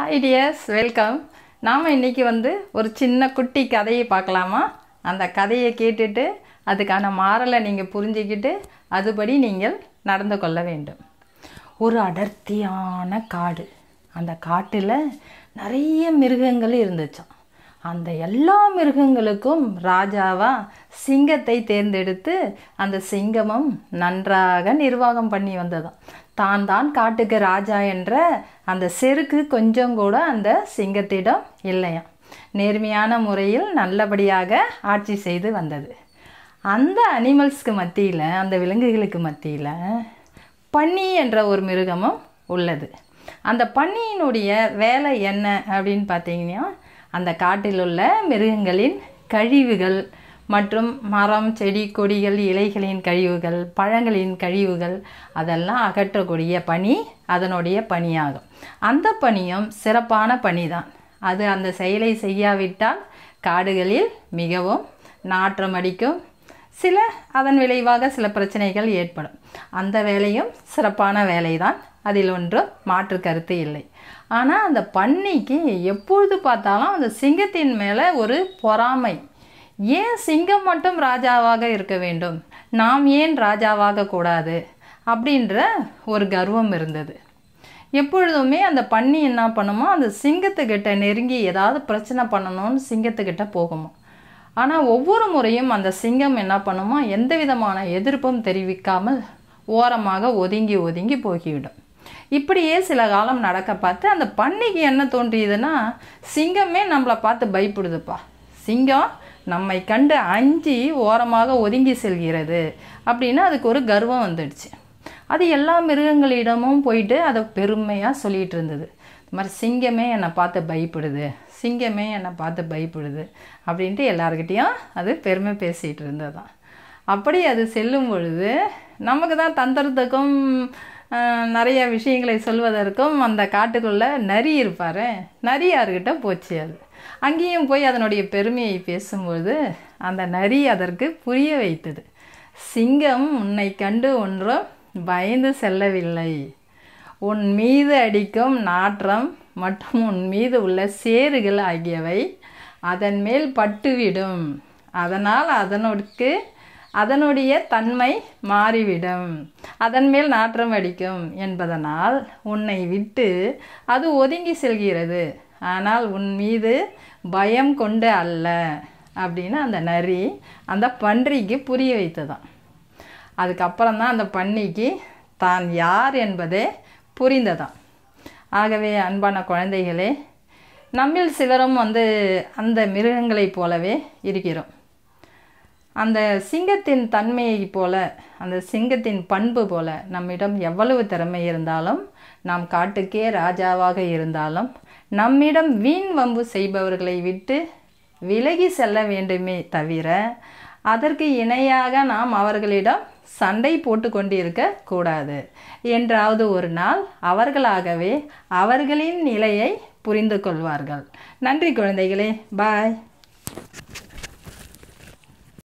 hi tears welcome நாம் இன்றைக்கி வந்து ஒரு சின்ன குட்டி கதையை பார்க்கலாமா அந்த கதையை கேட்டுட்டு அதுக்கான மாறலை நீங்கள் புரிஞ்சுக்கிட்டு அதுபடி நீங்கள் நடந்து கொள்ள வேண்டும் ஒரு அடர்த்தியான காடு அந்த காட்டில் நிறைய மிருகங்கள் இருந்துச்சாம் அந்த எல்லா மிருகங்களுக்கும் ராஜாவா சிங்கத்தை தேர்ந்தெடுத்து அந்த சிங்கமும் நன்றாக நிர்வாகம் பண்ணி வந்ததாம் தான் தான் காட்டுக்கு ராஜா என்ற அந்த செருக்கு கொஞ்சம் கூட அந்த சிங்கத்திடம் இல்லையாம் நேர்மையான முறையில் நல்லபடியாக ஆட்சி செய்து வந்தது அந்த அனிமல்ஸ்க்கு மத்தியில் அந்த விலங்குகளுக்கு மத்தியில் பன்னி என்ற ஒரு மிருகமும் உள்ளது அந்த பன்னியினுடைய வேலை என்ன அப்படின்னு பார்த்தீங்கன்னா அந்த காட்டில் உள்ள மிருகங்களின் கழிவுகள் மற்றும் மரம் செடி கொடிகள் இலைகளின் கழிவுகள் பழங்களின் கழிவுகள் அதெல்லாம் அகற்றக்கூடிய பணி அதனுடைய பணியாகும் அந்த பணியும் சிறப்பான பணி தான் அது அந்த செயலை செய்யாவிட்டால் காடுகளில் மிகவும் நாற்றம் அடிக்கும் சில அதன் விளைவாக சில பிரச்சனைகள் ஏற்படும் அந்த வேலையும் சிறப்பான வேலைதான் அதில் ஒன்றும் மாற்று கருத்து இல்லை ஆனால் அந்த பன்னிக்கு எப்பொழுது பார்த்தாலும் அந்த சிங்கத்தின் மேலே ஒரு பொறாமை ஏன் சிங்கம் மட்டும் ராஜாவாக இருக்க வேண்டும் நாம் ஏன் ராஜாவாக கூடாது அப்படின்ற ஒரு கர்வம் இருந்தது எப்பொழுதுமே அந்த பன்னி என்ன பண்ணுமோ அந்த சிங்கத்துக்கிட்ட நெருங்கி ஏதாவது பிரச்சனை பண்ணணும்னு சிங்கத்துக்கிட்ட போகுமா ஆனால் ஒவ்வொரு முறையும் அந்த சிங்கம் என்ன பண்ணுமோ எந்த விதமான எதிர்ப்பும் தெரிவிக்காமல் ஓரமாக ஒதுங்கி ஒதுங்கி போகிவிடும் இப்படியே சில காலம் நடக்க பார்த்து அந்த பன்னிக்கு என்ன தோன்றியதுன்னா சிங்கமே நம்மளை பார்த்து பயப்படுதுப்பா சிங்கம் நம்மை கண்டு அஞ்சி ஓரமாக ஒதுங்கி செல்கிறது அப்படின்னு அதுக்கு ஒரு கர்வம் வந்துடுச்சு அது எல்லா மிருகங்களிடமும் போயிட்டு அதை பெருமையாக சொல்லிகிட்டு இருந்தது இது மாதிரி சிங்கமே என்னை பார்த்து பயப்படுது சிங்கமே என்னை பார்த்து பயப்படுது அப்படின்ட்டு எல்லாருக்கிட்டேயும் அது பெருமை பேசிகிட்டு இருந்ததுதான் அப்படி அது செல்லும் பொழுது நமக்கு தான் தந்திரத்துக்கும் நிறைய விஷயங்களை சொல்வதற்கும் அந்த காட்டுக்குள்ளே நரி இருப்பார் நரி யாருக்கிட்ட போச்சு அது அங்கேயும் போய் அதனுடைய பெருமையை பேசும்பொழுது அந்த நரி அதற்கு புரிய வைத்தது சிங்கம் உன்னை கண்டு ஒன்றும் பயந்து செல்லவில்லை உன் மீது அடிக்கும் நாற்றம் மற்றும் உன் மீது உள்ள சேறுகள் ஆகியவை அதன் மேல் பட்டுவிடும் அதனால் அதனுக்கு அதனுடைய தன்மை மாறிவிடும் அதன் மேல் நாற்றம் அடிக்கும் என்பதனால் உன்னை விட்டு அது ஒதுங்கி செல்கிறது ஆனால் உன் மீது பயம் கொண்டு அல்ல அப்படின்னு அந்த நரி அந்த பன்றிக்கு புரிய வைத்ததாம் அதுக்கப்புறம் தான் அந்த பன்னிக்கு தான் யார் என்பதே புரிந்ததாம் ஆகவே அன்பான குழந்தைகளே நம்மில் சிலரும் வந்து அந்த மிருகங்களைப் போலவே இருக்கிறோம் அந்த சிங்கத்தின் தன்மையை போல அந்த சிங்கத்தின் பண்பு போல நம்மிடம் எவ்வளவு திறமை இருந்தாலும் நாம் காட்டுக்கே ராஜாவாக இருந்தாலும் நம்மிடம் வீண் வம்பு செய்பவர்களை விட்டு விலகி செல்ல வேண்டுமே தவிர அதற்கு இணையாக நாம் அவர்களிடம் சண்டை போட்டு கொண்டிருக்க கூடாது என்றாவது ஒரு நாள் அவர்களாகவே அவர்களின் நிலையை புரிந்து கொள்வார்கள் நன்றி குழந்தைகளே பாய்